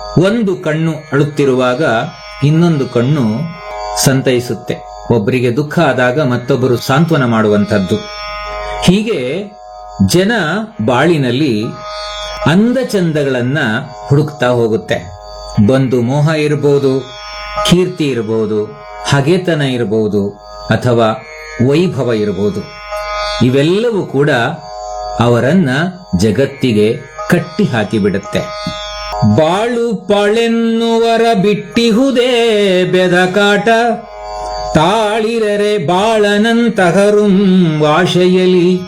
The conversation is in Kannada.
ಒಂದು ಕಣ್ಣು ಅಳುತ್ತಿರುವಾಗ ಇನ್ನೊಂದು ಕಣ್ಣು ಸಂತೈಸುತ್ತೆ ಒಬ್ಬರಿಗೆ ದುಃಖ ಆದಾಗ ಮತ್ತೊಬ್ಬರು ಸಾಂತ್ವನ ಮಾಡುವಂಥದ್ದು ಹೀಗೆ ಜನ ಬಾಳಿನಲ್ಲಿ ಅಂದಚಂದಗಳನ್ನ ಹುಡುಕ್ತಾ ಹೋಗುತ್ತೆ ಬಂದು ಮೋಹ ಇರಬಹುದು ಕೀರ್ತಿ ಇರಬಹುದು ಹಗೆತನ ಇರಬಹುದು ಅಥವಾ ವೈಭವ ಇರಬಹುದು ಇವೆಲ್ಲವೂ ಕೂಡ ಅವರನ್ನ ಜಗತ್ತಿಗೆ ಕಟ್ಟಿ ಹಾಕಿಬಿಡುತ್ತೆ ಬಾಳು ಪಾಳೆನ್ನುವರ ಬಿಟ್ಟಿಹುದೇ ಬೆದಕಾಟ ತಾಳಿರರೆ ಬಾಳನಂತಹರುಂ ವಾಶೆಯಲಿ